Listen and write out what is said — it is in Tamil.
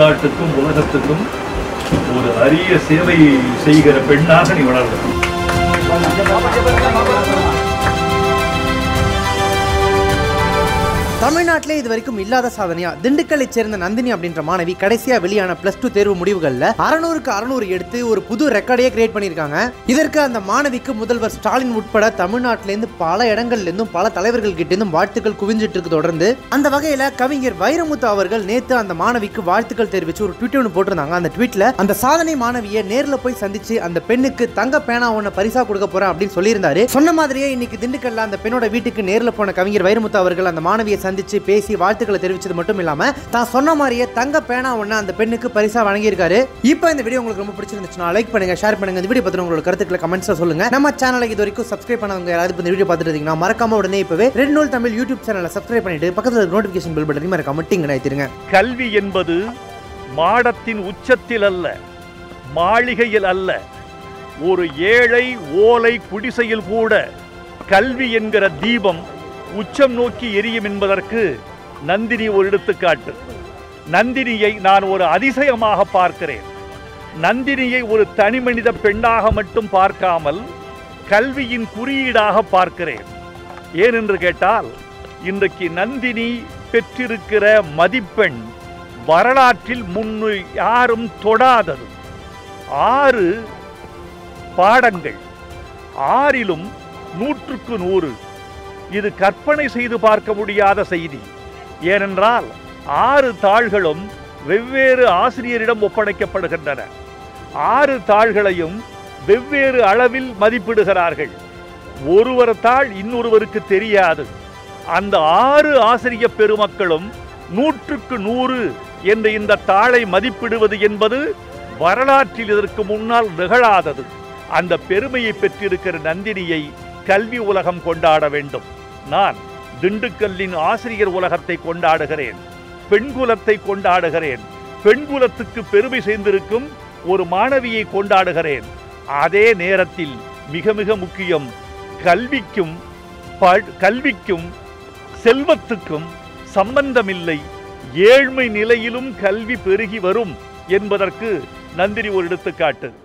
தமிழ்நாட்டுக்கும் உலகத்துக்கும் ஒரு அரிய சேவை செய்கிற பெண்ணாக நீ வளர்ந்த தமிழ்நாட்டிலே இது வரைக்கும் இல்லாத சாதனையா திண்டுக்கல்லை சேர்ந்த நந்தினி அப்படின்ற மாணவி கடைசியா வெளியான பிளஸ் டூ தேர்வு முடிவுகள்ல அறநூறுக்கு அறநூறு எடுத்து ஒரு புது ரெக்கார்டையே கிரியேட் பண்ணியிருக்காங்க இதற்கு அந்த மாணவிக்கு முதல்வர் ஸ்டாலின் உட்பட தமிழ்நாட்டிலேருந்து பல இடங்கள்ல இருந்தும் பல தலைவர்கள் கிட்ட இருந்தும் வாழ்த்துக்கள் குவிஞ்சிட்டு இருக்கு தொடர்ந்து அந்த வகையில கவிஞர் வைரமுத்து அவர்கள் நேத்து அந்த மாணவிக்கு வாழ்த்துக்கள் தெரிவிச்சு ஒரு ட்வீட் ஒன்று போட்டிருந்தாங்க அந்த ட்வீட்ல அந்த சாதனை மாணவியை நேர்ல போய் சந்திச்சு அந்த பெண்ணுக்கு தங்க பேனா ஒன்று பரிசா கொடுக்க போறேன் அப்படின்னு சொல்லியிருந்தாரு சொன்ன மாதிரியே இன்னைக்கு திண்டுக்கல்ல அந்த பெண்ணோட வீட்டுக்கு நேர்ல போன கவிஞர் வைரமுத்து அவர்கள் அந்த மாணவியை சந்திச்சு பேசி வாழ்த்துக்களை தெரிவிச்சது மட்டும் இல்லாம தான் சொன்ன மாதிரியே தங்க பேனா ஒன்று அந்த பெண்ணுக்கு பரிசா வழங்கியிருக்காரு இப்போ இந்த வீடியோ உங்களுக்கு ரொம்ப பிடிச்சிருந்துச்சுன்னா லைக் பண்ணுங்க ஷேர் பண்ணுங்க இந்த வீடியோ பத்தி உங்களோட கருத்துக்களை கமெண்ட்ஸ்ல சொல்லுங்க நம்ம சேனலுக்கு இது வரைக்கும் சப்ஸ்கிரைப் பண்ணவங்க யாராவது இப்ப இந்த வீடியோ பார்த்துட்டு இருந்தீங்கன்னா மறக்காம உடனே இப்பவே ரெட் நூல் தமிழ் யூடியூப் சேனலை சப்ஸ்கிரைப் பண்ணிட்டு பக்கத்துல நோட்டிபிகேஷன் பெல் பட்டனையும் மறக்காம டிங் நினைத்திருங்க கல்வி என்பது மாடத்தின் உச்சத்தில் அல்ல மாளிகையில் அல்ல ஒரு ஏழை ஓலை குடிசையில் கூட கல்வி என்கிற தீபம் உச்சம் நோக்கி எரியும் என்பதற்கு நந்தினி ஒரு எடுத்துக்காட்டு நந்தினியை நான் ஒரு அதிசயமாக பார்க்கிறேன் நந்தினியை ஒரு தனிமனித பெண்ணாக மட்டும் பார்க்காமல் கல்வியின் குறியீடாக பார்க்கிறேன் ஏனென்று கேட்டால் இன்றைக்கு நந்தினி பெற்றிருக்கிற மதிப்பெண் வரலாற்றில் முன்னு யாரும் தொடாதது ஆறு பாடங்கள் ஆறிலும் நூற்றுக்கு நூறு இது கற்பனை செய்து பார்க்க முடியாத செய்தி ஏனென்றால் ஆறு தாள்களும் வெவ்வேறு ஆசிரியரிடம் ஒப்படைக்கப்படுகின்றன ஆறு தாள்களையும் வெவ்வேறு அளவில் மதிப்பிடுகிறார்கள் ஒருவர் தாள் இன்னொருவருக்கு தெரியாது அந்த ஆறு ஆசிரிய பெருமக்களும் நூற்றுக்கு நூறு என்ற இந்த தாளை மதிப்பிடுவது என்பது வரலாற்றில் இதற்கு முன்னால் நிகழாதது அந்த பெருமையை பெற்றிருக்கிற நந்தினியை கல்வி உலகம் கொண்டாட வேண்டும் நான் திண்டுக்கல்லின் ஆசிரியர் உலகத்தை கொண்டாடுகிறேன் பெண்குலத்தை கொண்டாடுகிறேன் பெண்குலத்துக்கு பெருமை சேர்ந்திருக்கும் ஒரு மாணவியை கொண்டாடுகிறேன் அதே நேரத்தில் மிக மிக முக்கியம் கல்விக்கும் ப- கல்விக்கும் செல்வத்துக்கும் சம்பந்தமில்லை ஏழ்மை நிலையிலும் கல்வி பெருகி வரும் என்பதற்கு நந்தினி ஒரு எடுத்துக்காட்டு